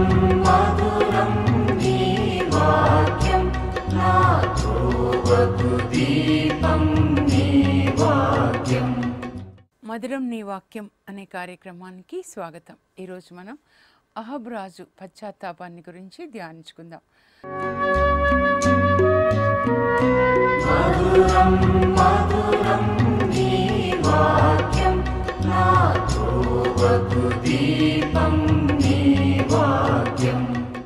మధురం నీ వాక్యం నా త్రోవకు దీపం నీ వాక్యం మధురం నీ వాక్యం అనే కార్యక్రమానికి స్వాగతం ఈరోజు మనం అహబ్ రాజు పశ్చాత్తాపాన్ని గురించి ధ్యానించుకుందాం మధురం మధురం నీ వాక్యం నా త్రోవకు దీపం నీ వాక్యం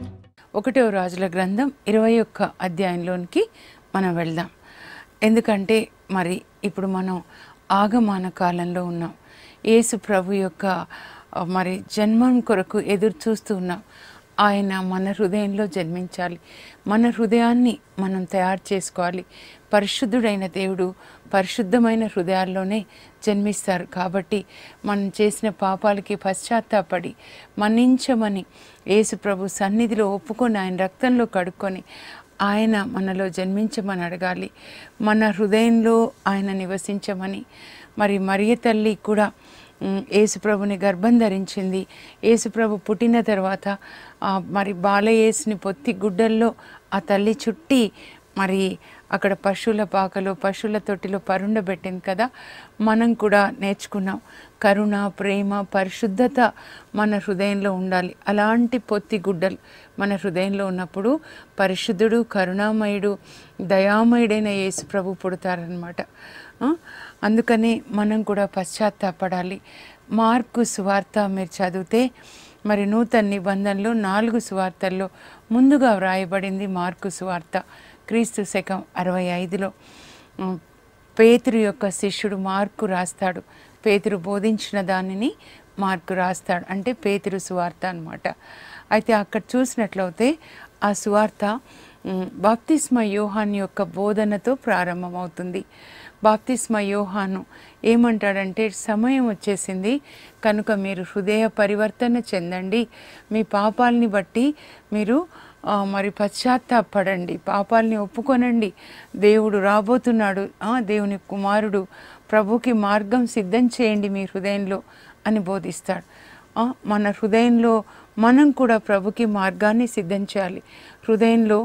ఒకటో రాజుల గ్రంథం ఇరవై ఒక్క అధ్యాయంలోనికి మనం వెళ్దాం ఎందుకంటే మరి ఇప్పుడు మనం ఆగమాన కాలంలో ఉన్నాం యేసు ప్రభు యొక్క ఆ, మరి జన్మం కొరకు ఎదురు చూస్తూ ఉన్నాం ఆయన మన హృదయంలో జన్మించాలి మన హృదయాన్ని మనం తయారు చేసుకోవాలి పరిశుద్ధుడైన దేవుడు పరిశుద్ధమైన హృదయాల్లోనే జన్మిస్తారు కాబట్టి మనం చేసిన పాపాలకి పశ్చాత్తాపడి మన్నించమని యేసు ప్రభు సన్నిధిలో ఒప్పుకొని ఆయన రక్తంలో కడుక్కొని ఆయన మనలో జన్మించమని అడగాలి మన హృదయంలో ఆయన నివసించమని మరి మరియ తల్లి కూడా ఉమ్, యేసుప్రభుని గర్భం ధరించింది యేసుప్రభు పుట్టిన తర్వాత ఆ, మరి బాలయేసుని పొత్తి గుడ్డల్లో ఆ తల్లి చుట్టి మరి అక్కడ పశువుల పాకలో పశువుల తొట్టిలో పరుండబెట్టింది కదా మనం కూడా నేర్చుకున్నాం కరుణ ప్రేమ పరిశుద్ధత మన హృదయంలో ఉండాలి అలాంటి పొత్తి గుడ్డలు మన హృదయంలో ఉన్నప్పుడు పరిశుద్ధుడు కరుణామయుడు దయామయుడైన యేసు ప్రభు పుడతారనమాట ఆ? అందుకని మనం కూడా పశ్చాత్తాపడాలి మార్కు సువార్త మీరు చదివితే మరి నూతన నిబంధనలో నాలుగు సువార్తల్లో ముందుగా వ్రాయబడింది మార్కు సువార్త క్రీస్తు శకం అరవై ఐదులో ఉమ్, పేతురు యొక్క శిష్యుడు మార్కు రాస్తాడు పేతురు బోధించిన దానిని మార్కు రాస్తాడు అంటే పేతురు సువార్త అన్నమాట అయితే అక్కడ చూసినట్లయితే ఆ సువార్త ఉమ్, బాప్తిస్మ యోహాన్ యొక్క బోధనతో ప్రారంభమవుతుంది బాప్తిస్మ యోహాను ఏమంటాడంటే సమయం వచ్చేసింది కనుక మీరు హృదయ పరివర్తన చెందండి మీ పాపాలని బట్టి మీరు ఆ, మరి పశ్చాత్తాపడండి పాపాలని ఒప్పుకొనండి దేవుడు రాబోతున్నాడు ఆ, దేవుని కుమారుడు ప్రభుకి మార్గం సిద్ధం చేయండి మీ హృదయంలో అని బోధిస్తాడు ఆ, మన హృదయంలో మనం కూడా ప్రభుకి మార్గాన్ని సిద్ధం చేయాలి హృదయంలో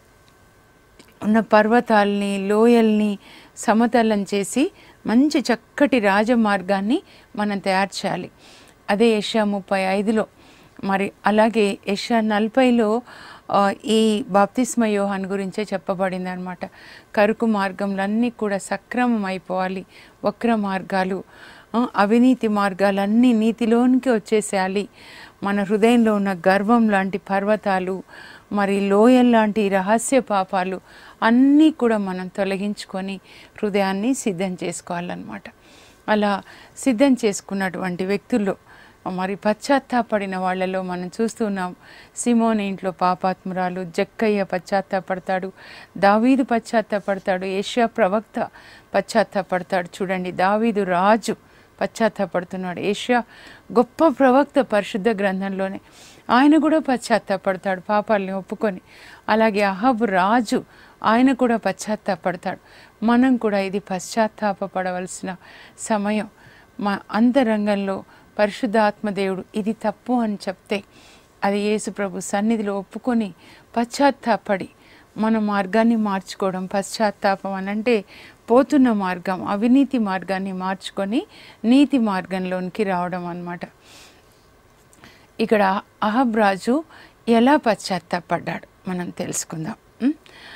ఉన్న పర్వతాల్ని లోయల్ని సమతలం చేసి మంచి చక్కటి రాజమార్గాన్ని మనం తయారు చేయాలి అదే యశా ముప్పై ఐదులో మరి అలాగే యశా నలభైలో ఆ, ఈ బాప్తిస్మ యోహాన్ గురించే చెప్పబడింది అనమాట కరుకు మార్గంలన్నీ కూడా సక్రమం అయిపోవాలి వక్ర మార్గాలు ఆ, అవినీతి మార్గాలన్నీ నీతిలోనికి వచ్చేసేయాలి మన హృదయంలో ఉన్న గర్వం లాంటి పర్వతాలు మరి లోయల్ లాంటి రహస్య పాపాలు అన్నీ కూడా మనం తొలగించుకొని హృదయాన్ని సిద్ధం చేసుకోవాలన్నమాట అలా సిద్ధం చేసుకున్నటువంటి వ్యక్తుల్లో మరి పశ్చాత్తాపడిన వాళ్ళలో మనం చూస్తున్నాం సిమోన్ ఇంట్లో పాపాత్మురాలు జక్కయ్య పశ్చాత్తాపడతాడు దావీదు పశ్చాత్తాపడతాడు ఏషియా ప్రవక్త పశ్చాత్తాపడతాడు చూడండి దావీదు రాజు పశ్చాత్తాపడుతున్నాడు ఏషియా గొప్ప ప్రవక్త పరిశుద్ధ గ్రంథంలోనే ఆయన కూడా పశ్చాత్తాపడతాడు పాపాలని ఒప్పుకొని అలాగే అహబ్ రాజు ఆయన కూడా పశ్చాత్తాపడతాడు మనం కూడా ఇది పశ్చాత్తాపడవలసిన సమయం మా అంతరంగంలో పరిశుద్ధాత్మదేవుడు ఇది తప్పు అని చెప్తే అది యేసు ప్రభు సన్నిధిలో ఒప్పుకొని పశ్చాత్తాపడి మన మార్గాన్ని మార్చుకోవడం పశ్చాత్తాపం అని అంటే పోతున్న మార్గం అవినీతి మార్గాన్ని మార్చుకొని నీతి మార్గంలోనికి రావడం అన్నమాట ఇక్కడ అహబ్ రాజు ఎలా పశ్చాత్తాపడ్డాడు మనం తెలుసుకుందాం ఉం?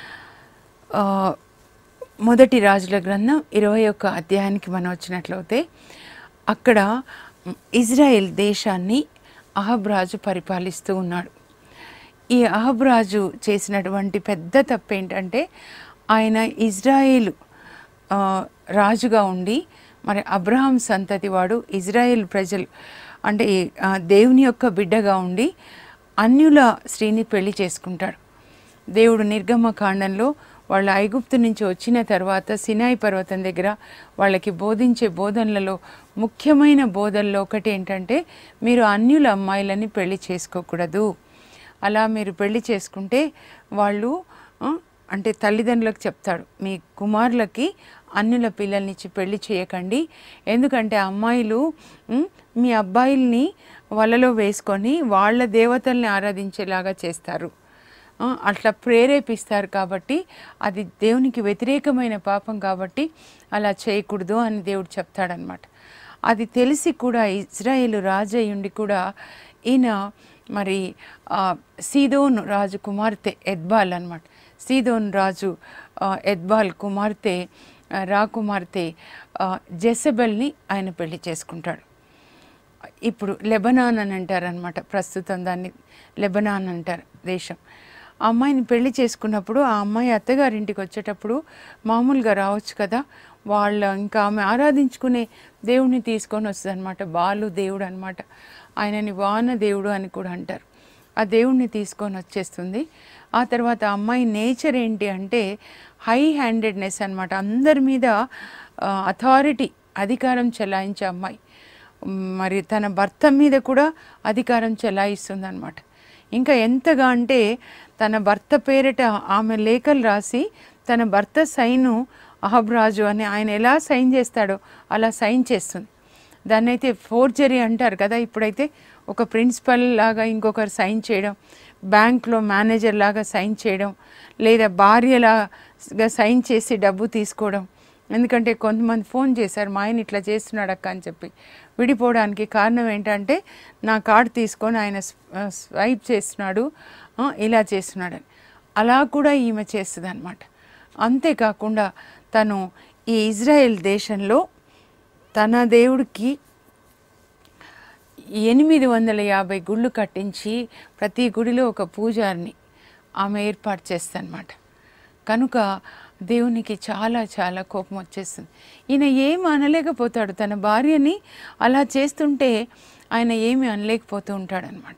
ఆ, మొదటి రాజుల గ్రంథం ఇరవై ఒక్క అధ్యాయానికి మనం వచ్చినట్లయితే అక్కడ ఇజ్రాయెల్ దేశాన్ని అహబ్ రాజు పరిపాలిస్తూ ఉన్నాడు ఈ అహబ్ రాజు చేసినటువంటి పెద్ద తప్పు ఏంటంటే ఆయన ఇజ్రాయేలు ఆ, రాజుగా ఉండి మరి అబ్రహాం సంతతి వాడు ఇజ్రాయేల్ ప్రజలు అంటే ఆ, దేవుని యొక్క బిడ్డగా ఉండి అన్యుల స్త్రీని పెళ్లి చేసుకుంటాడు దేవుడు నిర్గమ కాండంలో వాళ్ళ ఐగుప్తు నుంచి వచ్చిన తర్వాత సినాయి పర్వతం దగ్గర వాళ్ళకి బోధించే బోధనలలో ముఖ్యమైన బోధనలో ఒకటి ఏంటంటే మీరు అన్యుల అమ్మాయిలని పెళ్లి చేసుకోకూడదు అలా మీరు పెళ్లి చేసుకుంటే వాళ్ళు ఆ, అంటే తల్లిదండ్రులకు చెప్తాడు మీ కుమారులకి అన్యుల పిల్లల్నిచ్చి పెళ్లి చేయకండి ఎందుకంటే అమ్మాయిలు ఉమ్, మీ అబ్బాయిల్ని వలలో వేసుకొని వాళ్ళ దేవతల్ని ఆరాధించేలాగా చేస్తారు ఆ, అట్లా ప్రేరేపిస్తారు కాబట్టి అది దేవునికి వ్యతిరేకమైన పాపం కాబట్టి అలా చేయకూడదు అని దేవుడు చెప్తాడనమాట అది తెలిసి కూడా ఇజ్రాయేలు రాజు అయ్యుండి కూడా ఈయన మరి ఆ, సీదోన్ రాజు కుమార్తె ఎద్బాల్ అనమాట సీదోన్ రాజు ఆ, ఎద్బాల్ కుమార్తె ఆ, రా కుమార్తె ఆ, జెసబెల్ని ఆయన పెళ్లి చేసుకుంటాడు ఇప్పుడు లెబనాన్ అని అంటారనమాట ప్రస్తుతం దాన్ని లెబనాన్ అంటారు దేశం ఆ అమ్మాయిని పెళ్లి చేసుకున్నప్పుడు ఆ అమ్మాయి అత్తగారింటికి వచ్చేటప్పుడు మామూలుగా రావచ్చు కదా వాళ్ళ ఇంకా ఆమె ఆరాధించుకునే దేవుడిని తీసుకొని వస్తుంది అనమాట బాలు దేవుడు అనమాట ఆయనని వాన దేవుడు అని కూడా అంటారు ఆ దేవుణ్ణి తీసుకొని వచ్చేస్తుంది ఆ తర్వాత ఆ అమ్మాయి నేచర్ ఏంటి అంటే హై హ్యాండెడ్నెస్ అనమాట అందరి మీద అథారిటీ అధికారం చెలాయించే అమ్మాయి మరి తన భర్త మీద కూడా అధికారం చెలాయిస్తుంది అనమాట ఇంకా ఎంతగా అంటే తన భర్త పేరిట ఆమె లేఖలు రాసి తన భర్త సైను అహబ్రాజు అని ఆయన ఎలా సైన్ చేస్తాడో అలా సైన్ చేస్తుంది దాన్ని అయితే ఫోర్జరీ అంటారు కదా ఇప్పుడైతే ఒక ప్రిన్సిపల్ లాగా ఇంకొకరు సైన్ చేయడం బ్యాంక్లో మేనేజర్ లాగా సైన్ చేయడం లేదా భార్యలాగా సైన్ చేసి డబ్బు తీసుకోవడం ఎందుకంటే కొంతమంది ఫోన్ చేశారు మా ఆయన ఇట్లా చేస్తున్నాడు అక్క అని చెప్పి విడిపోవడానికి కారణం ఏంటంటే నా కార్డు తీసుకొని ఆయన స్వ- స్వైప్ చేస్తున్నాడు ఆ, ఇలా చేస్తున్నాడని అలా కూడా ఈమె చేస్తుంది అనమాట అంతేకాకుండా తను ఈ ఇజ్రాయెల్ దేశంలో తన దేవుడికి ఎనిమిది వందల యాభై గుళ్ళు కట్టించి ప్రతి గుడిలో ఒక పూజారిని ఆమె ఏర్పాటు చేస్తానమాట కనుక దేవునికి చాలా చాలా కోపం వచ్చేస్తుంది ఈయన ఏం అనలేకపోతాడు తన భార్యని అలా చేస్తుంటే ఆయన ఏమి అనలేకపోతూ ఉంటాడనమాట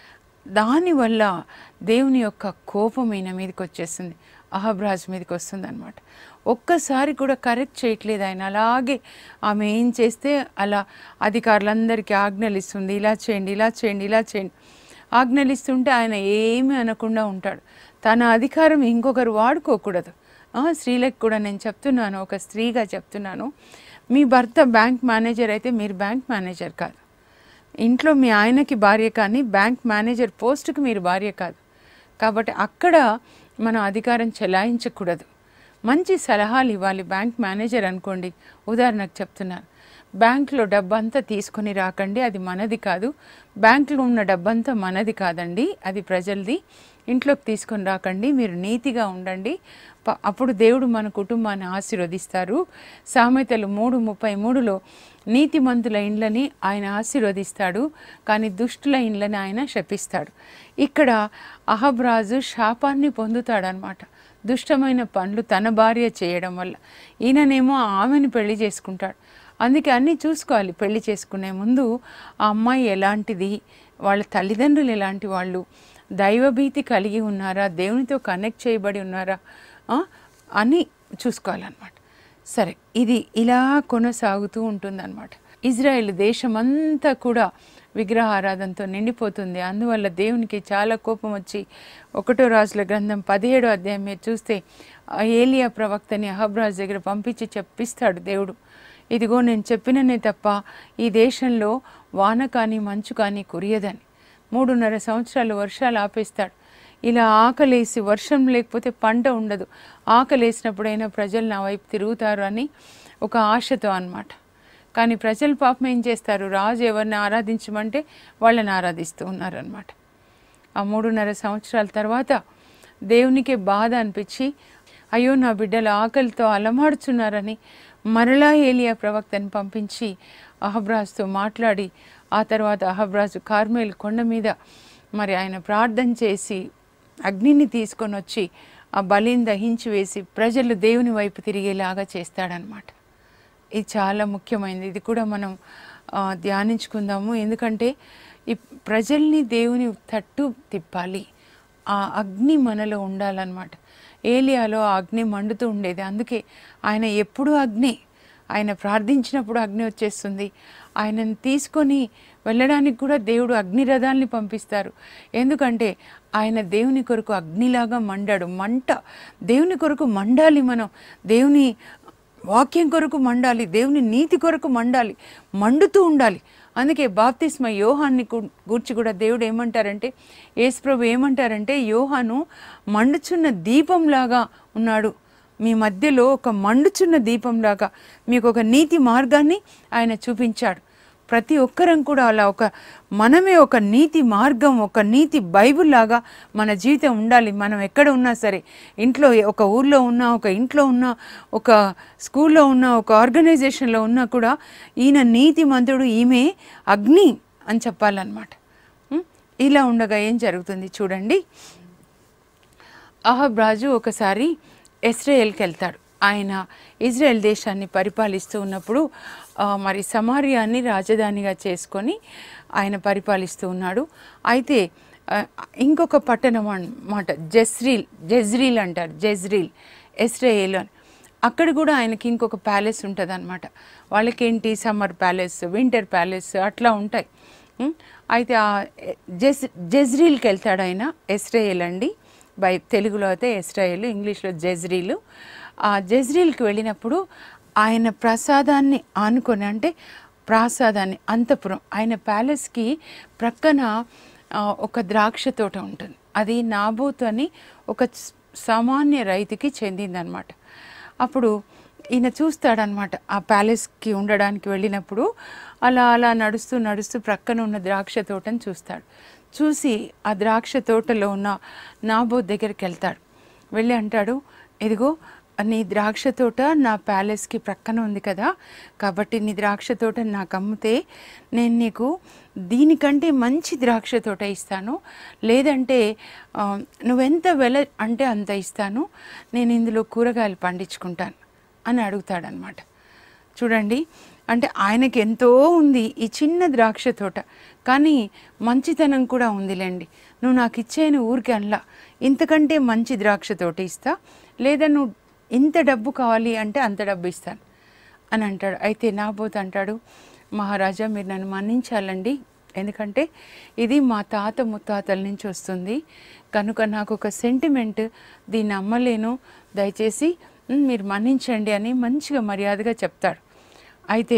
దానివల్ల దేవుని యొక్క కోపం ఈయన మీదకి వచ్చేస్తుంది అహబ్రాజ్ మీదకి వస్తుంది అనమాట ఒక్కసారి కూడా కరెక్ట్ చేయట్లేదు ఆయన అలాగే ఆమె ఏం చేస్తే అలా అధికారులందరికీ ఆజ్ఞలు ఇస్తుంది ఇలా చేయండి ఇలా చేయండి ఇలా చేయండి ఆజ్ఞలు ఇస్తుంటే ఆయన ఏమీ అనకుండా ఉంటాడు తన అధికారం ఇంకొకరు వాడుకోకూడదు ఆ, స్త్రీలకు కూడా నేను చెప్తున్నాను ఒక స్త్రీగా చెప్తున్నాను మీ భర్త బ్యాంక్ మేనేజర్ అయితే మీరు బ్యాంక్ మేనేజర్ కాదు ఇంట్లో మీ ఆయనకి భార్య కానీ బ్యాంక్ మేనేజర్ పోస్టుకి మీరు భార్య కాదు కాబట్టి అక్కడ మనం అధికారం చెలాయించకూడదు మంచి సలహాలు ఇవ్వాలి బ్యాంక్ మేనేజర్ అనుకోండి ఉదాహరణకు చెప్తున్నాను బ్యాంక్లో డబ్బంతా తీసుకొని రాకండి అది మనది కాదు బ్యాంకులో ఉన్న డబ్బంతా మనది కాదండి అది ప్రజలది ఇంట్లోకి తీసుకొని రాకండి మీరు నీతిగా ఉండండి ప- అప్పుడు దేవుడు మన కుటుంబాన్ని ఆశీర్వదిస్తారు సామెతలు మూడు ముప్పై మూడులో నీతిమంతుల ఇండ్లని ఆయన ఆశీర్వదిస్తాడు కానీ దుష్టుల ఇండ్లని ఆయన శపిస్తాడు ఇక్కడ అహబ్రాజు శాపాన్ని పొందుతాడనమాట దుష్టమైన పనులు తన భార్య చేయడం వల్ల ఈయననేమో ఆమెను పెళ్లి చేసుకుంటాడు అందుకే అన్నీ చూసుకోవాలి పెళ్లి చేసుకునే ముందు ఆ అమ్మాయి ఎలాంటిది వాళ్ళ తల్లిదండ్రులు ఎలాంటి వాళ్ళు దైవభీతి కలిగి ఉన్నారా దేవునితో కనెక్ట్ చేయబడి ఉన్నారా ఆ, అని చూసుకోవాలన్నమాట సరే ఇది ఇలా కొనసాగుతూ ఉంటుందన్నమాట ఇజ్రాయెల్ దేశమంతా కూడా విగ్రహారాధనతో నిండిపోతుంది అందువల్ల దేవునికి చాలా కోపం వచ్చి ఒకటో రాజుల గ్రంథం పదిహేడో అధ్యాయం మీరు చూస్తే ఆ ఏలియా ప్రవక్తని అహబ్రాజ్ దగ్గర పంపించి చెప్పిస్తాడు దేవుడు ఇదిగో నేను చెప్పిననే తప్ప ఈ దేశంలో వాన కానీ మంచు కానీ కురియదని మూడున్నర సంవత్సరాలు వర్షాలు ఆపేస్తాడు ఇలా ఆకలేసి వర్షం లేకపోతే పంట ఉండదు ఆకలేసినప్పుడైనా ప్రజలు నా వైపు తిరుగుతారు అని ఒక ఆశతో అన్నమాట కానీ ప్రజలు పాపం ఏం చేస్తారు రాజు ఎవరిని ఆరాధించమంటే వాళ్ళని ఆరాధిస్తూ ఉన్నారనమాట ఆ మూడున్నర సంవత్సరాల తర్వాత దేవునికే బాధ అనిపించి అయ్యో నా బిడ్డలు ఆకలితో అలమాడుచున్నారని మరలా ఏలియా ప్రవక్తని పంపించి అహబ్రాజుతో మాట్లాడి ఆ తర్వాత అహబ్రాజు కార్మేల్ కొండ మీద మరి ఆయన ప్రార్థన చేసి అగ్నిని తీసుకొని వచ్చి ఆ బలిని దహించి వేసి ప్రజలు దేవుని వైపు తిరిగేలాగా చేస్తాడనమాట ఇది చాలా ముఖ్యమైనది ఇది కూడా మనం ఆ, ధ్యానించుకుందాము ఎందుకంటే ఈ ప్రజల్ని దేవుని తట్టు తిప్పాలి ఆ అగ్ని మనలో ఉండాలన్నమాట ఏలియాలో ఆ అగ్ని మండుతూ ఉండేది అందుకే ఆయన ఎప్పుడూ అగ్ని ఆయన ప్రార్థించినప్పుడు అగ్ని వచ్చేస్తుంది ఆయనను తీసుకొని వెళ్ళడానికి కూడా దేవుడు అగ్ని రథాల్ని పంపిస్తారు ఎందుకంటే ఆయన దేవుని కొరకు అగ్నిలాగా మండాడు మంట దేవుని కొరకు మండాలి మనం దేవుని వాక్యం కొరకు మండాలి దేవుని నీతి కొరకు మండాలి మండుతూ ఉండాలి అందుకే బాప్తిస్మ యోహాన్ని గు- గూర్చి కూడా దేవుడు ఏమంటారంటే యేసుప్రభు ఏమంటారంటే యోహాను మండుచున్న దీపంలాగా ఉన్నాడు మీ మధ్యలో ఒక మండుచున్న దీపంలాగా మీకు ఒక నీతి మార్గాన్ని ఆయన చూపించాడు ప్రతి ఒక్కరం కూడా అలా ఒక మనమే ఒక నీతి మార్గం ఒక నీతి బైబుల్ లాగా మన జీవితం ఉండాలి మనం ఎక్కడ ఉన్నా సరే ఇంట్లో ఒక ఊర్లో ఉన్నా ఒక ఇంట్లో ఉన్నా ఒక స్కూల్లో ఉన్నా ఒక ఆర్గనైజేషన్లో ఉన్నా కూడా ఈయన నీతిమంతుడు ఈమె అగ్ని అని చెప్పాలన్నమాట ఉం? ఇలా ఉండగా ఏం జరుగుతుంది చూడండి అహబ్ రాజు ఒకసారి ఇస్రాయేల్కి వెళ్తాడు ఆయన ఇజ్రాయెల్ దేశాన్ని పరిపాలిస్తూ ఉన్నప్పుడు ఆ, మరి సమారియాని రాజధానిగా చేసుకొని ఆయన పరిపాలిస్తూ ఉన్నాడు అయితే ఆ, ఇంకొక పట్టణం అన్నమాట జెస్రీల్ జెజ్రీల్ అంటారు జెజ్రీల్ ఇస్రాయేల్ అని అక్కడ కూడా ఆయనకి ఇంకొక ప్యాలెస్ ఉంటుంది అనమాట వాళ్ళకేంటి సమ్మర్ ప్యాలెస్ వింటర్ ప్యాలెస్ అట్లా ఉంటాయి ఉం? అయితే ఆ జెజ్ జెజ్రీల్కి వెళ్తాడు ఆయన ఎస్రాయేల్ అండి బై తెలుగులో అయితే ఎస్రాయేల్ ఇంగ్లీష్లో జెజ్రీలు ఆ జెజ్రీల్కి వెళ్ళినప్పుడు ఆయన ప్రసాదాన్ని ఆనుకొని అంటే ప్రాసాదాన్ని అంతపురం ఆయన ప్యాలెస్కి ప్రక్కన ఆ, ఒక ద్రాక్ష తోట ఉంటుంది అది నాబోతు అని ఒక స్- సామాన్య రైతుకి చెందిందనమాట అప్పుడు ఈయన చూస్తాడనమాట ఆ ప్యాలెస్కి ఉండడానికి వెళ్ళినప్పుడు అలా అలా నడుస్తూ నడుస్తూ ప్రక్కన ఉన్న ద్రాక్ష తోటని చూస్తాడు చూసి ఆ ద్రాక్ష తోటలో ఉన్న నాబోత్ దగ్గరికి వెళ్తాడు వెళ్ళి అంటాడు ఇదిగో నీ ద్రాక్ష తోట నా ప్యాలెస్కి ప్రక్కన ఉంది కదా కాబట్టి నీ ద్రాక్ష తోట నాకు అమ్మితే నేను నీకు దీనికంటే మంచి ద్రాక్ష తోట ఇస్తాను లేదంటే ఆ, నువ్వెంత వెల అంటే అంత ఇస్తాను నేను ఇందులో కూరగాయలు పండించుకుంటాను అని అడుగుతాడనమాట చూడండి అంటే ఆయనకి ఎంతో ఉంది ఈ చిన్న ద్రాక్ష తోట కానీ మంచితనం కూడా ఉందిలేండి నువ్వు నాకు ఇచ్చేను ఊరికి అనలా ఇంతకంటే మంచి ద్రాక్ష తోట ఇస్తా లేదా నువ్వు ఇంత డబ్బు కావాలి అంటే అంత డబ్బు ఇస్తాను అని అంటాడు అయితే నాబోత్ అంటాడు మహారాజా మీరు నన్ను మన్నించాలండి ఎందుకంటే ఇది మా తాత ముత్తాతల నుంచి వస్తుంది కనుక నాకు ఒక సెంటిమెంట్ దీన్ని అమ్మలేను దయచేసి "ఉమ్, మీరు మన్నించండి అని మంచిగా మర్యాదగా చెప్తాడు అయితే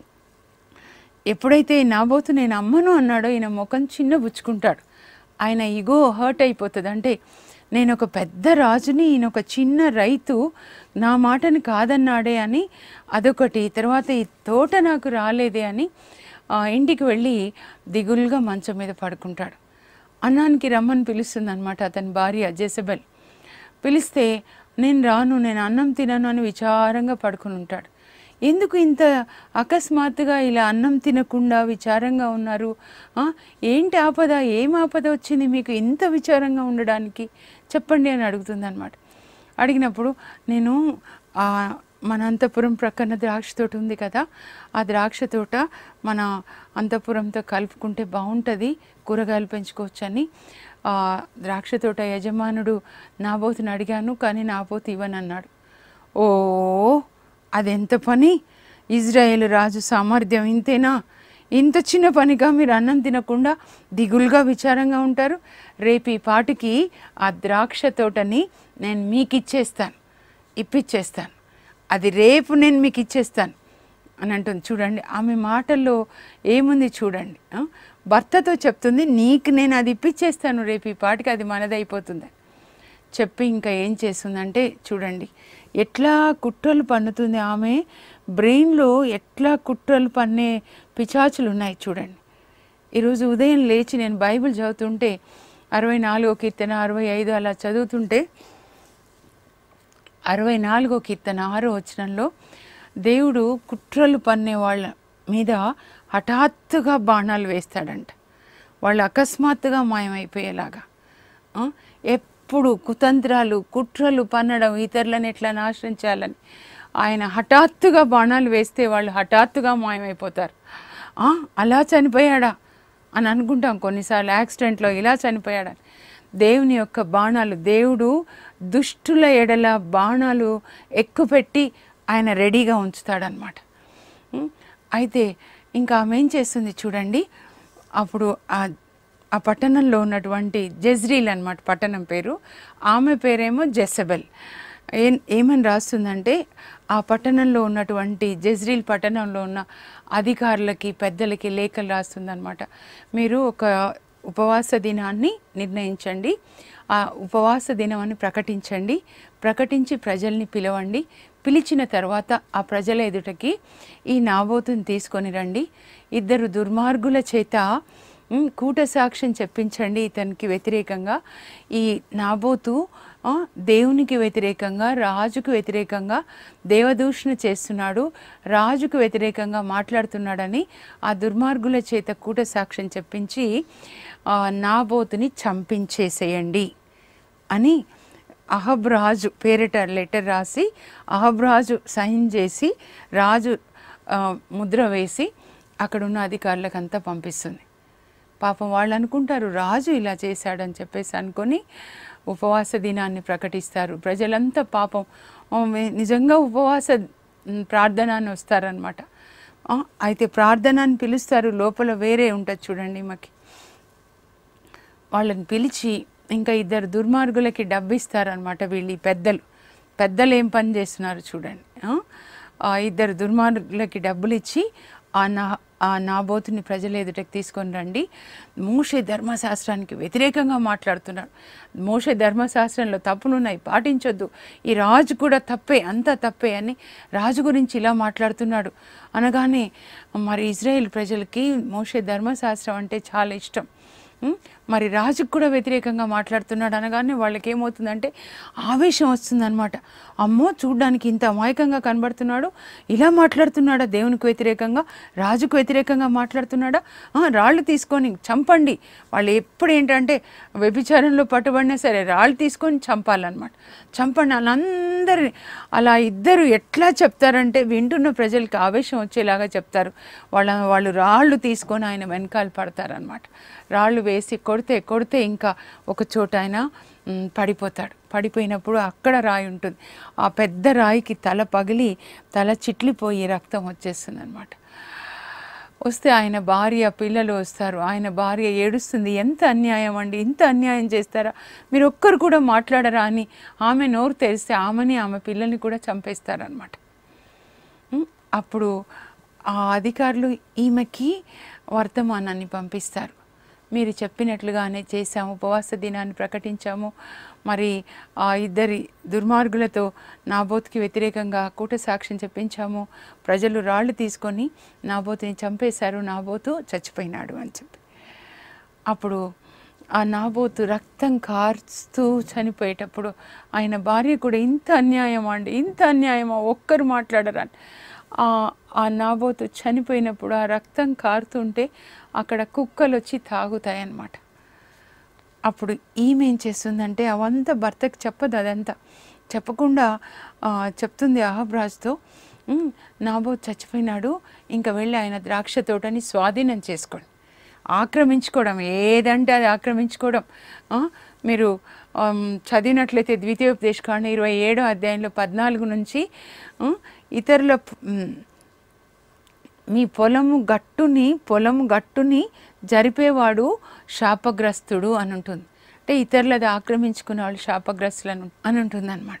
ఎప్పుడైతే నాబోతు నేను అమ్మను అన్నాడో ఈయన ముఖం చిన్న బుచ్చుకుంటాడు ఆయన ఇగో హర్ట్ అయిపోతుంది అంటే నేను ఒక పెద్ద రాజుని ఈయన ఒక చిన్న రైతు నా మాటని కాదన్నాడే అని అదొకటి తర్వాత ఈ తోట నాకు రాలేదే అని ఆ, ఇంటికి వెళ్ళి దిగులుగా మంచం మీద పడుకుంటాడు అన్నానికి రమ్మని పిలుస్తుంది అనమాట అతని భార్య జెసబెల్ పిలిస్తే నేను రాను నేను అన్నం తినను అని విచారంగా పడుకుని ఉంటాడు ఎందుకు ఇంత అకస్మాత్తుగా ఇలా అన్నం తినకుండా విచారంగా ఉన్నారు ఆ, ఏంటి ఆపద ఏం ఆపద వచ్చింది మీకు ఇంత విచారంగా ఉండడానికి చెప్పండి అని అడుగుతుంది అనమాట అడిగినప్పుడు నేను ఆ, మన అంతపురం ప్రక్కన ద్రాక్ష తోట ఉంది కదా ఆ ద్రాక్ష తోట మన అంతపురంతో కలుపుకుంటే బాగుంటుంది కూరగాయలు పెంచుకోవచ్చని ఆ, ద్రాక్ష తోట యజమానుడు నాబోతుని అడిగాను కానీ నాబోతు ఇవ్వనన్నాడు ఓ అదెంత పని ఇజ్రాయేల్ రాజు సామర్థ్యం ఇంతేనా ఇంత చిన్న పనిగా మీరు అన్నం తినకుండా దిగులుగా విచారంగా ఉంటారు రేపు ఈ పాటికి ఆ ద్రాక్ష తోటని నేను మీకు ఇచ్చేస్తాను ఇప్పిచ్చేస్తాను అది రేపు నేను మీకు ఇచ్చేస్తాను అని అంటుంది చూడండి ఆమె మాటల్లో ఏముంది చూడండి ఆ? భర్తతో చెప్తుంది నీకు నేను అది ఇప్పిచ్చేస్తాను రేపు ఈ పాటికి అది మనదైపోతుంది చెప్పి ఇంకా ఏం చేస్తుందంటే చూడండి ఎట్లా కుట్రలు పన్నుతుంది ఆమె బ్రెయిన్లో ఎట్లా కుట్రలు పన్నే పిచాచులు ఉన్నాయి చూడండి ఈరోజు ఉదయం లేచి నేను బైబిల్ చదువుతుంటే అరవై నాలుగో కీర్తన అరవై ఐదు అలా చదువుతుంటే అరవై నాలుగో కీర్తన ఆరో వచనంలో దేవుడు కుట్రలు పన్నే వాళ్ళ మీద హఠాత్తుగా బాణాలు వేస్తాడంట వాళ్ళు అకస్మాత్తుగా మాయమైపోయేలాగా ఆ? ఎప్పుడు కుతంత్రాలు కుట్రలు పన్నడం ఇతరులను ఎట్లా నాశనం చేయాలని ఆయన హఠాత్తుగా బాణాలు వేస్తే వాళ్ళు హఠాత్తుగా మాయమైపోతారు ఆ, అలా చనిపోయాడా అని అనుకుంటాం కొన్నిసార్లు యాక్సిడెంట్లో ఇలా చనిపోయాడని దేవుని యొక్క బాణాలు దేవుడు దుష్టుల ఎడల బాణాలు ఎక్కుపెట్టి ఆయన రెడీగా ఉంచుతాడనమాట ఉం? అయితే ఇంకా ఆమె ఏం చేస్తుంది చూడండి అప్పుడు ఆ ఆ పట్టణంలో ఉన్నటువంటి జెజ్రీల్ అన్నమాట పట్టణం పేరు ఆమె పేరేమో జెసబెల్ ఏం ఏమని రాస్తుందంటే ఆ పట్టణంలో ఉన్నటువంటి జజ్రీల్ పట్టణంలో ఉన్న అధికారులకి పెద్దలకి లేఖలు రాస్తుందన్నమాట మీరు ఒక ఉపవాస దినాన్ని నిర్ణయించండి ఆ ఉపవాస దినమని ప్రకటించండి ప్రకటించి ప్రజల్ని పిలవండి పిలిచిన తర్వాత ఆ ప్రజల ఎదుటకి ఈ నాబోతుని తీసుకొని రండి ఇద్దరు దుర్మార్గుల చేత ఉమ్, కూట సాక్ష్యం చెప్పించండి ఇతనికి వ్యతిరేకంగా ఈ నాబోతు ఆ, దేవునికి వ్యతిరేకంగా రాజుకు వ్యతిరేకంగా దేవదూషణ చేస్తున్నాడు రాజుకు వ్యతిరేకంగా మాట్లాడుతున్నాడని ఆ దుర్మార్గుల చేత కూట సాక్ష్యం చెప్పించి ఆ, నాబోతుని చంపించేసేయండి అని అహబ్ రాజు పేరిట లెటర్ రాసి అహబ్ రాజు సైన్ చేసి రాజు ఆ, ముద్ర వేసి అక్కడ ఉన్న అధికారులకు అంతా పంపిస్తుంది పాపం వాళ్ళు అనుకుంటారు రాజు ఇలా చేశాడని చెప్పేసి అనుకొని ఉపవాస దినాన్ని ప్రకటిస్తారు ప్రజలంతా పాపం ఆ, మే- నిజంగా ఉపవాస ఉమ్, ప్రార్థన అని వస్తారనమాట ఆ, అయితే ప్రార్థన అని పిలుస్తారు లోపల వేరే ఉంటుంది చూడండి మాకి వాళ్ళని పిలిచి ఇంకా ఇద్దరు దుర్మార్గులకి డబ్బు ఇస్తారనమాట వీళ్ళు ఈ పెద్దలు పెద్దలు ఏం పని చేస్తున్నారు చూడండి ఆ? ఆ ఇద్దరు దుర్మార్గులకి డబ్బులు ఇచ్చి ఆ నా ఆ నాబోతుని ప్రజల ఎదుటకి తీసుకొని రండి మోషే ధర్మశాస్త్రానికి వ్యతిరేకంగా మాట్లాడుతున్నాడు మోషే ధర్మశాస్త్రంలో తప్పులున్నాయి పాటించొద్దు ఈ రాజు కూడా తప్పే అంతా తప్పే అని రాజు గురించి ఇలా మాట్లాడుతున్నాడు అనగానే మరి ఇజ్రాయెల్ ప్రజలకి మోషే ధర్మశాస్త్రం అంటే చాలా ఇష్టం ఉం? మరి రాజుకు కూడా వ్యతిరేకంగా మాట్లాడుతున్నాడు అనగానే వాళ్ళకి ఏమవుతుందంటే ఆవేశం వస్తుందన్నమాట అమ్మో చూడ్డానికి ఇంత అమాయకంగా కనబడుతున్నాడు ఇలా మాట్లాడుతున్నాడా దేవునికి వ్యతిరేకంగా రాజుకు వ్యతిరేకంగా మాట్లాడుతున్నాడా ఆ, రాళ్ళు తీసుకొని చంపండి వాళ్ళు ఎప్పుడు ఏంటంటే వ్యభిచారంలో పట్టుబడినా సరే రాళ్ళు తీసుకొని చంపాలన్నమాట చంపండి వాళ్ళందరినీ అలా ఇద్దరు ఎట్లా చెప్తారంటే వింటున్న ప్రజలకి ఆవేశం వచ్చేలాగా చెప్తారు వాళ్ళ వాళ్ళు రాళ్ళు తీసుకొని ఆయన వెనకాల పడతారనమాట రాళ్ళు వేసి కొడితే కొడితే ఇంకా ఒక చోట ఆయన మ్, పడిపోతాడు పడిపోయినప్పుడు అక్కడ రాయి ఉంటుంది ఆ పెద్ద రాయికి తల పగిలి తల చిట్లిపోయి రక్తం వచ్చేస్తుంది అనమాట వస్తే ఆయన భార్య పిల్లలు వస్తారు ఆయన భార్య ఏడుస్తుంది ఎంత అన్యాయం అండి ఇంత అన్యాయం చేస్తారా మీరు ఒక్కరు కూడా మాట్లాడరా అని ఆమె నోరు తెరిస్తే ఆమెని ఆమె పిల్లల్ని కూడా చంపేస్తారనమాట ఉమ్, అప్పుడు ఆ అధికారులు ఈమెకి వర్తమానాన్ని పంపిస్తారు మీరు చెప్పినట్లుగానే చేశాము ఉపవాస దినాన్ని ప్రకటించాము మరి ఆ ఇద్దరి దుర్మార్గులతో నాబోతుకి వ్యతిరేకంగా కూట సాక్ష్యం చెప్పించాము ప్రజలు రాళ్ళు తీసుకొని నాబోతుని చంపేశారు నాబోతు చచ్చిపోయినాడు అని చెప్పి అప్పుడు ఆ నాబోతు రక్తం కార్స్తూ చనిపోయేటప్పుడు ఆయన భార్య కూడా ఇంత అన్యాయం అండి ఇంత అన్యాయమా ఒక్కరు మాట్లాడరా ఆ ఆ నాబోతు చనిపోయినప్పుడు ఆ రక్తం కారుతుంటే అక్కడ కుక్కలు వచ్చి తాగుతాయన్నమాట అప్పుడు ఈమె ఏం చేస్తుందంటే అవంతా భర్తకి చెప్పదు అదంతా చెప్పకుండా ఆ, చెప్తుంది అహబ్రాజ్తో "ఉమ్, నాబోత్ చచ్చిపోయినాడు ఇంకా వెళ్ళి ఆయన ద్రాక్ష తోటని స్వాధీనం చేసుకోండి ఆక్రమించుకోవడం ఏదంటే అది ఆక్రమించుకోవడం ఆ, మీరు ఆమ్, చదివినట్లయితే ద్వితీయోపదేశకాండ ఇరవై ఏడో అధ్యాయంలో పద్నాలుగు నుంచి ఆ, ఇతరుల ఉమ్, మీ పొలము గట్టుని పొలము గట్టుని జరిపేవాడు శాపగ్రస్తుడు అని ఉంటుంది అంటే ఇతరులది ఆక్రమించుకునే వాళ్ళు శాపగ్రస్తులు అని అని ఉంటుంది అనమాట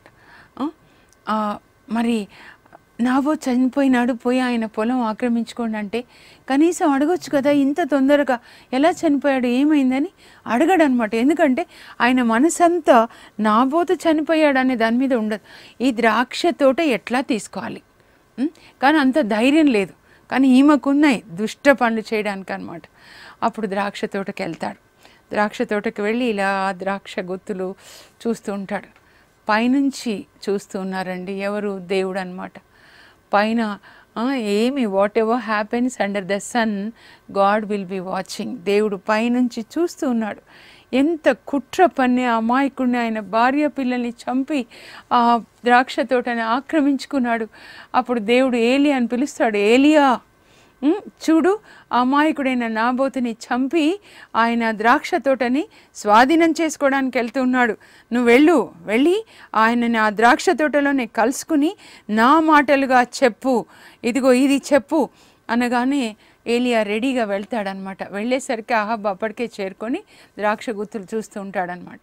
మరి నాబో చనిపోయినాడు పోయి ఆయన పొలం ఆక్రమించుకోండి అంటే కనీసం అడగొచ్చు కదా ఇంత తొందరగా ఎలా చనిపోయాడు ఏమైందని అడగడు అనమాట ఎందుకంటే ఆయన మనసంతా నాబోతు చనిపోయాడు అనే దాని మీద ఉండదు ఈ ద్రాక్ష తోట ఎట్లా తీసుకోవాలి ఉం? కానీ అంత ధైర్యం లేదు కానీ ఈమెకున్నాయి దుష్ట పనులు చేయడానికి అనమాట అప్పుడు ద్రాక్ష తోటకి వెళ్తాడు ద్రాక్ష తోటకి వెళ్ళి ఇలా ద్రాక్ష గుత్తులు చూస్తూ ఉంటాడు పైనుంచి చూస్తూ ఉన్నారండి ఎవరు దేవుడు అనమాట పైన ఆ, ఏమి whatever happens under the sun God will be watching దేవుడు పైనుంచి చూస్తూ ఉన్నాడు ఎంత కుట్ర పన్ని అమాయకుడిని ఆయన భార్య పిల్లల్ని చంపి ఆ ద్రాక్ష తోటని ఆక్రమించుకున్నాడు అప్పుడు దేవుడు ఏలి అని పిలుస్తాడు ఏలియా ఉమ్, చూడు అమాయకుడైన నాబోతుని చంపి ఆయన ద్రాక్ష తోటని స్వాధీనం చేసుకోవడానికి వెళ్తున్నాడు నువ్వు వెళ్ళు వెళ్ళి ఆయనని ఆ ద్రాక్ష తోటలోనే కలుసుకుని నా మాటలుగా చెప్పు ఇదిగో ఇది చెప్పు అనగానే ఏలియా రెడీగా వెళ్తాడనమాట వెళ్ళేసరికి అహబ్ అప్పటికే చేరుకొని ద్రాక్ష గుత్తులు చూస్తూ ఉంటాడనమాట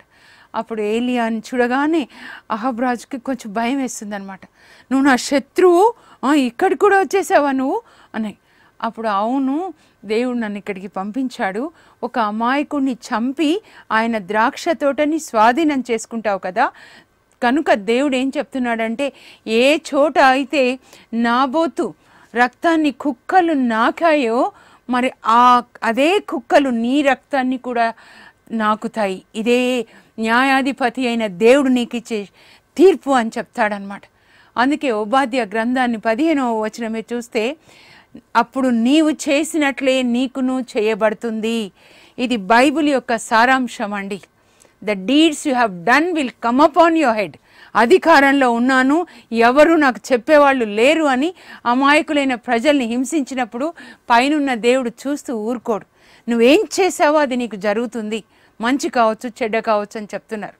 అప్పుడు ఏలియాని చూడగానే అహబ్రాజుకి కొంచెం భయం వేస్తుంది అనమాట నువ్వు నా శత్రువు ఆ, ఇక్కడికి కూడా వచ్చేసావా నువ్వు అని అప్పుడు అవును దేవుడు నన్ను ఇక్కడికి పంపించాడు ఒక అమాయకుడిని చంపి ఆయన ద్రాక్ష తోటని స్వాధీనం చేసుకుంటావు కదా కనుక దేవుడు ఏం చెప్తున్నాడంటే ఏ చోట అయితే నాబోతు రక్తాన్ని కుక్కలు నాకాయో మరి ఆ అదే కుక్కలు నీ రక్తాన్ని కూడా నాకుతాయి ఇదే న్యాయాధిపతి అయిన దేవుడు నీకు ఇచ్చే తీర్పు అని చెప్తాడనమాట అందుకే ఉపాధ్య గ్రంథాన్ని పదిహేనవ వచనమే చూస్తే అప్పుడు నీవు చేసినట్లే నీకును చేయబడుతుంది ఇది బైబిల్ యొక్క సారాంశం అండి the deeds you have done will come up on your head అధికారంలో ఉన్నాను ఎవరు నాకు చెప్పేవాళ్ళు లేరు అని అమాయకులైన ప్రజల్ని హింసించినప్పుడు పైనున్న దేవుడు చూస్తూ ఊరుకోడు నువ్వేం చేసావో అది నీకు జరుగుతుంది మంచి కావచ్చు చెడ్డ కావచ్చు అని చెప్తున్నారు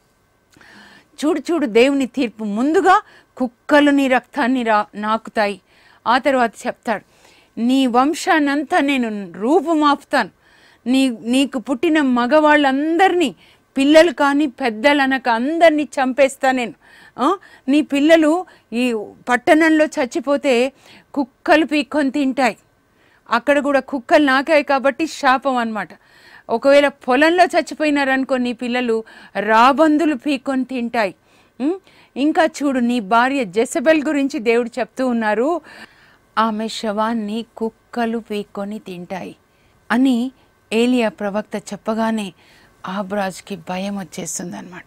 చూడు చూడు దేవుని తీర్పు ముందుగా కుక్కలు నీ రక్తాన్ని రా నాకుతాయి ఆ తర్వాత చెప్తాడు నీ వంశానంతా నేను రూపుమాపుతాను నీ నీకు పుట్టిన మగవాళ్ళందరినీ పిల్లలు కానీ పెద్దలనక అందరినీ చంపేస్తా నేను ఆ? నీ పిల్లలు ఈ పట్టణంలో చచ్చిపోతే కుక్కలు పీక్కొని తింటాయి అక్కడ కూడా కుక్కలు నాకాయి కాబట్టి శాపం అన్నమాట ఒకవేళ పొలంలో చచ్చిపోయినారనుకో నీ పిల్లలు రాబందులు పీక్కొని తింటాయి ఉం? ఇంకా చూడు నీ భార్య జెసబెల్ గురించి దేవుడు చెప్తూ ఉన్నారు ఆమె శవాన్ని కుక్కలు పీక్కొని తింటాయి అని ఏలియా ప్రవక్త చెప్పగానే ఆబ్రాజ్కి భయం వచ్చేస్తుంది అనమాట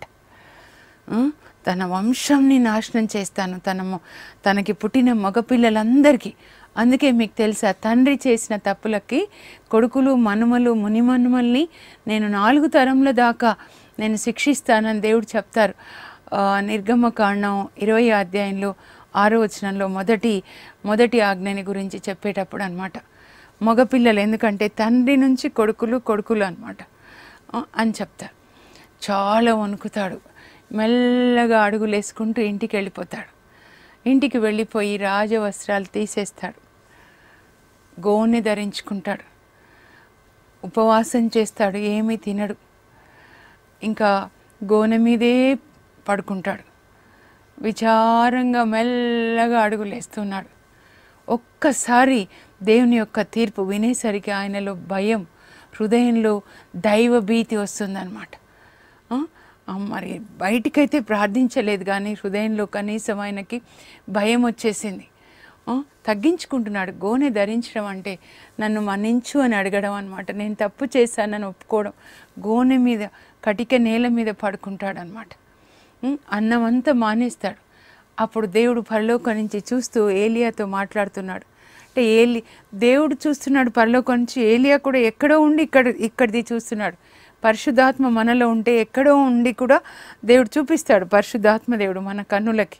తన వంశంని నాశనం చేస్తాను తన మొ- తనకి పుట్టిన మగపిల్లలందరికీ అందుకే మీకు తెలుసా తండ్రి చేసిన తప్పులకి కొడుకులు మనుమలు మునిమనుమల్ని నేను నాలుగు తరముల దాకా నేను శిక్షిస్తానని దేవుడు చెప్తారు ఆ, నిర్గమకాండం ఇరవై అధ్యాయంలో ఆరో వచనంలో మొదటి మొదటి ఆజ్ఞని గురించి చెప్పేటప్పుడు అనమాట మగపిల్లలు ఎందుకంటే తండ్రి నుంచి కొడుకులు కొడుకులు అనమాట అని చెప్తారు చాలా వణుకుతాడు మెల్లగా అడుగులు వేసుకుంటూ ఇంటికి వెళ్ళిపోతాడు ఇంటికి వెళ్ళిపోయి రాజవస్త్రాలు తీసేస్తాడు గోనె ధరించుకుంటాడు ఉపవాసం చేస్తాడు ఏమీ తినడు ఇంకా గోనె మీదే పడుకుంటాడు విచారంగా మెల్లగా అడుగులేస్తున్నాడు ఒక్కసారి దేవుని యొక్క తీర్పు వినేసరికి ఆయనలో భయం హృదయంలో దైవ భీతి వస్తుందన్నమాట ఆ? ఆ, మరి బయటికైతే ప్రార్థించలేదు కానీ హృదయంలో కనీసం ఆయనకి భయం వచ్చేసింది ఆ, తగ్గించుకుంటున్నాడు గోనె ధరించడం అంటే నన్ను మన్నించు అని అడగడం అనమాట నేను తప్పు చేశానని ఒప్పుకోవడం గోనె మీద కటిక నేల మీద పడుకుంటాడు అనమాట అన్నం అంతా మానేస్తాడు అప్పుడు దేవుడు పరలోకం నుంచి చూస్తూ ఏలియాతో మాట్లాడుతున్నాడు అంటే ఏలి దేవుడు చూస్తున్నాడు పరలోకం నుంచి ఏలియా కూడా ఎక్కడో ఉండి ఇక్కడ ఇక్కడిది చూస్తున్నాడు పరిశుద్ధాత్మ మనలో ఉంటే ఎక్కడో ఉండి కూడా దేవుడు చూపిస్తాడు పరిశుద్ధాత్మ దేవుడు మన కన్నులకి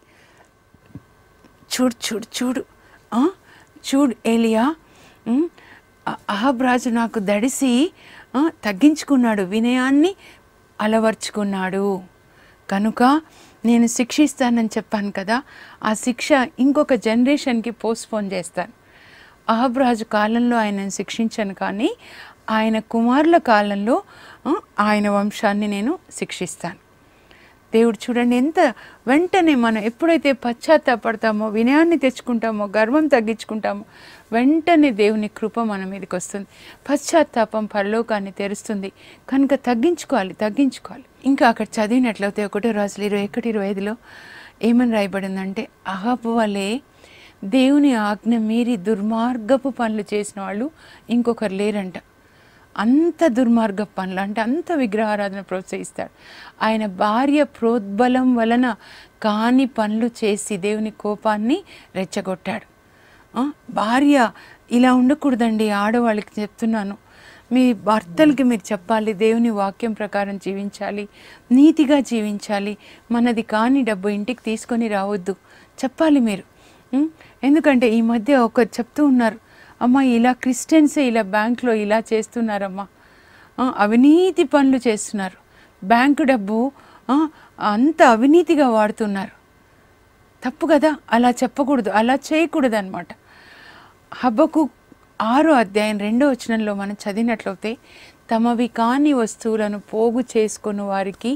చూడు చూడు చూడు ఆ? చూడు ఏలియా ఉమ్, అ- అహాబ్ రాజు నాకు దడిసి ఆ, తగ్గించుకున్నాడు వినయాన్ని అలవర్చుకున్నాడు కనుక నేను శిక్షిస్తానని చెప్పాను కదా ఆ శిక్ష ఇంకొక జనరేషన్కి పోస్ట్పోన్ చేస్తాను అహబ్ రాజు కాలంలో ఆయనను శిక్షించాను కానీ ఆయన కుమారుల కాలంలో ఆ, ఆయన వంశాన్ని నేను శిక్షిస్తాను దేవుడు చూడండి ఎంత వెంటనే మనం ఎప్పుడైతే పశ్చాత్తాపడతామో వినయాన్ని తెచ్చుకుంటామో గర్వం తగ్గించుకుంటామో వెంటనే దేవుని కృప మన మీదకి వస్తుంది పశ్చాత్తాపం పరలోకాన్ని తెరుస్తుంది కనుక తగ్గించుకోవాలి తగ్గించుకోవాలి ఇంకా అక్కడ చదివినట్లయితే ఒకటో రోజులు ఇరవై ఒకటి ఇరవై ఐదులో ఏమని రాయబడిందంటే అహాబు వలే దేవుని ఆజ్ఞ మీరి దుర్మార్గపు పనులు చేసిన వాళ్ళు ఇంకొకరు లేరంట అంత దుర్మార్గ పనులు అంటే అంత విగ్రహారాధన ప్రోత్సహిస్తాడు ఆయన భార్య ప్రోద్బలం వలన కాని పనులు చేసి దేవుని కోపాన్ని రెచ్చగొట్టాడు ఆ, భార్య ఇలా ఉండకూడదండి ఆడవాళ్ళకి చెప్తున్నాను మీ భర్తలకి మీరు చెప్పాలి దేవుని వాక్యం ప్రకారం జీవించాలి నీతిగా జీవించాలి మనది కాని డబ్బు ఇంటికి తీసుకొని రావద్దు చెప్పాలి మీరు ఉం? ఎందుకంటే ఈ మధ్య ఒక చెప్తూ ఉన్నారు అమ్మ ఇలా క్రిస్టియన్సే ఇలా బ్యాంక్లో ఇలా చేస్తున్నారమ్మా ఆ, అవినీతి పనులు చేస్తున్నారు బ్యాంకు డబ్బు ఆ, అంత అవినీతిగా వాడుతున్నారు తప్పు కదా అలా చెప్పకూడదు అలా చేయకూడదు అనమాట హబ్బకు ఆరో అధ్యాయం రెండో వచనంలో మనం చదివినట్లయితే తమవి కాని వస్తువులను పోగు చేసుకుని వారికి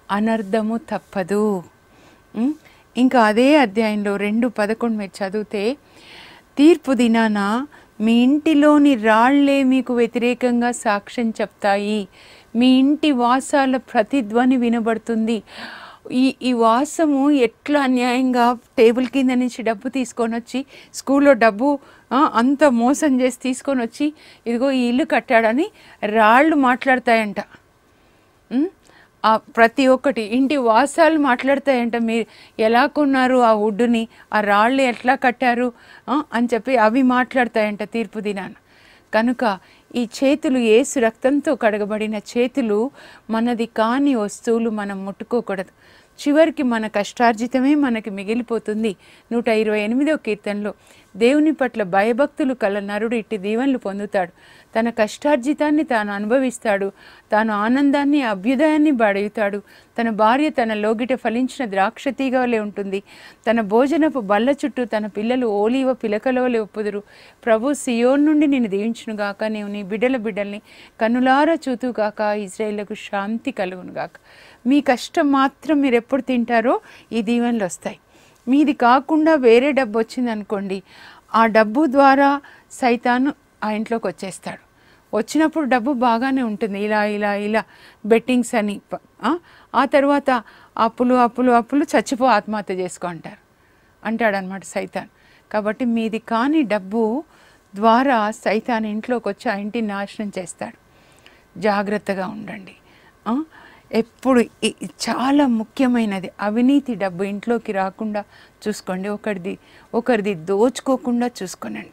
అనర్థము తప్పదు ఉం? ఇంకా అదే అధ్యాయంలో రెండు పదకొండు మీరు చదివితే తీర్పు దినాన మీ ఇంటిలోని రాళ్లే మీకు వ్యతిరేకంగా సాక్ష్యం చెప్తాయి మీ ఇంటి వాసాల ప్రతిధ్వని వినబడుతుంది ఈ ఈ వాసము ఎట్లా అన్యాయంగా టేబుల్ కింద నుంచి డబ్బు తీసుకొని వచ్చి స్కూల్లో డబ్బు ఆ, అంత మోసం చేసి తీసుకొని వచ్చి ఇదిగో ఈ ఇల్లు కట్టాడని రాళ్ళు మాట్లాడతాయంట ఉం? ఆ ప్రతి ఒక్కటి ఇంటి వాసాలు మాట్లాడతాయంట మీరు ఎలా కొన్నారు ఆ వుడ్డుని ఆ రాళ్ళు ఎట్లా కట్టారు ఆ, అని చెప్పి అవి మాట్లాడతాయంట తీర్పు దినాన కనుక ఈ చేతులు ఏసు రక్తంతో కడగబడిన చేతులు మనది కాని వస్తువులు మనం ముట్టుకోకూడదు చివరికి మన కష్టార్జితమే మనకి మిగిలిపోతుంది నూట ఇరవై ఎనిమిదో కీర్తనలో దేవుని పట్ల భయభక్తులు కల నరుడు ఇట్టి దీవెనలు పొందుతాడు తన కష్టార్జితాన్ని తాను అనుభవిస్తాడు తాను ఆనందాన్ని అభ్యుదయాన్ని బడుగుతాడు తన భార్య తన లోగిట ఫలించిన ద్రాక్ష తీగ వలె ఉంటుంది తన భోజనపు బల్ల చుట్టూ తన పిల్లలు ఓలీవ పిలకలవలే ఒప్పుదురు ప్రభు సియోన్ నుండి నేను దీవించునుగాక నీవు నీ బిడ్డల బిడ్డల్ని కన్నులారా చూతుగాక ఇజ్రాయేళ్లకు శాంతి కలుగునుగాక మీ కష్టం మాత్రం మీరు ఎప్పుడు తింటారో ఈ దీవెనలు వస్తాయి మీది కాకుండా వేరే డబ్బు వచ్చింది అనుకోండి ఆ డబ్బు ద్వారా సైతాను ఆ ఇంట్లోకి వచ్చేస్తాడు వచ్చినప్పుడు డబ్బు బాగానే ఉంటుంది ఇలా ఇలా ఇలా బెట్టింగ్స్ అని ప- ఆ? ఆ తర్వాత అప్పులు అప్పులు అప్పులు చచ్చిపో ఆత్మహత్య చేసుకో అంటారు అంటాడనమాట సైతాన్ కాబట్టి మీది కాని డబ్బు ద్వారా సైతాన్ ఇంట్లోకి వచ్చి ఆ ఇంటిని నాశనం చేస్తాడు జాగ్రత్తగా ఉండండి ఆ? ఎప్పుడు ఇ- ఇ- చాలా ముఖ్యమైనది అవినీతి డబ్బు ఇంట్లోకి రాకుండా చూసుకోండి ఒకరిది ఒకరిది దోచుకోకుండా చూసుకోనండి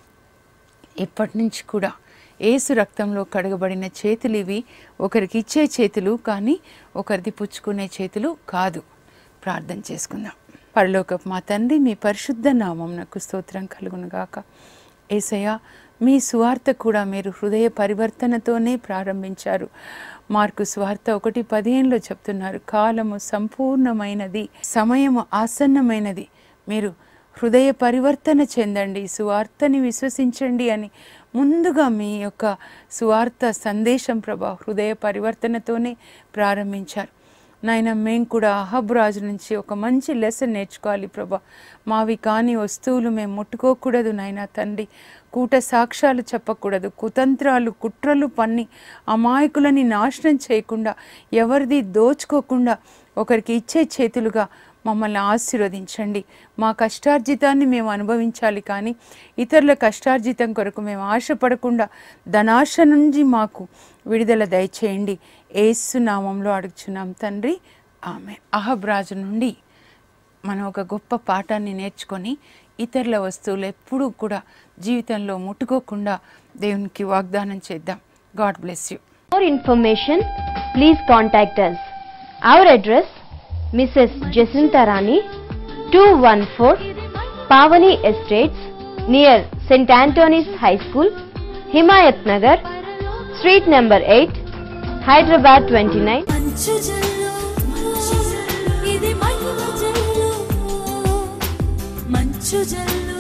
ఇప్పటి నుంచి కూడా ఏసు రక్తంలో కడగబడిన చేతులు ఇవి ఒకరికి ఇచ్చే చేతులు కానీ ఒకరిది పుచ్చుకునే చేతులు కాదు ప్రార్థన చేసుకుందాం పరలోకపు మా తండ్రి మీ పరిశుద్ధ నామం నాకు స్తోత్రం కలుగునుగాక ఏసయ్య మీ సువార్త కూడా మీరు హృదయ పరివర్తనతోనే ప్రారంభించారు మార్కు స్వార్థ ఒకటి పదిహేనులో చెప్తున్నారు కాలము సంపూర్ణమైనది సమయము ఆసన్నమైనది మీరు హృదయ పరివర్తన చెందండి సువార్తని విశ్వసించండి అని ముందుగా మీ యొక్క సువార్త సందేశం ప్రభా హృదయ పరివర్తనతోనే ప్రారంభించారు నాయన మేము కూడా అహబ్ రాజు నుంచి ఒక మంచి లెసన్ నేర్చుకోవాలి ప్రభా మావి కాని వస్తువులు మేము ముట్టుకోకూడదు నాయన తండ్రి కూట సాక్ష్యాలు చెప్పకూడదు కుతంత్రాలు కుట్రలు పన్ని అమాయకులని నాశనం చేయకుండా ఎవరిది దోచుకోకుండా ఒకరికి ఇచ్చే చేతులుగా మమ్మల్ని ఆశీర్వదించండి మా కష్టార్జితాన్ని మేము అనుభవించాలి కానీ ఇతరుల కష్టార్జితం కొరకు మేము ఆశపడకుండా ధనాశ నుంచి మాకు విడుదల దయచేయండి ఏసు నామంలో అడుగుచున్నాం తండ్రి ఆమె అహబ్ రాజు నుండి మనం ఒక గొప్ప పాఠాన్ని నేర్చుకొని ఇతరుల వస్తువులు ఎప్పుడూ కూడా జీవితంలో ముట్టుకోకుండా దేవునికి వాగ్దానం చేద్దాం God bless you more information, please contact us. Our address Mrs. Jacinta Rani, 214 Pavani Estates, near St. Anthony's High School, Himayat Nagar, Street number 8, Hyderabad 29. మంచు జల్లు ఇది మహిమ జల్లు మంచు జల్లు